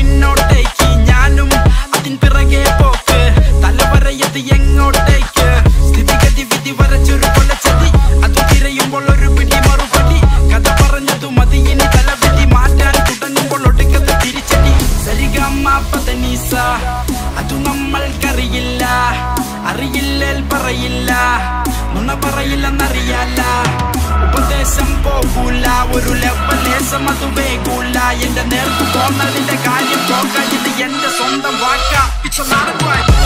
പിന്നോട്ടേക്ക് ഞാനും അതിൻ പിറകെ പോക്ക് തലവരയത് എങ്ങോട്ടേക്ക് സ്ഥിതിഗതി വിധി വരച്ചൊരു കൊലച്ചതി അത് തിരയുമ്പോൾ ഒരു പിടി മറുപടി കഥ പറഞ്ഞതു മതി ഇനി തലവിധി മാറ്റാൻ തുടങ്ങുമ്പോൾ ഒടുക്കത്ത് തിരിച്ചടി സരിഗമ്മ പതനീസ അതു നമ്മൾക്കറിയില്ല അറിയില്ലേൽ പറയില്ല നുണ പറയില്ലെന്നറിയാല ഉപദേശം പോകൂല ഒരു ലെവലേശം അത് വേകൂല എന്റെ നേർക്ക് പോന്നതിന്റെ കാര്യം പോക്ക ഇത് എന്റെ സ്വന്തം വാക്ക It's a lot of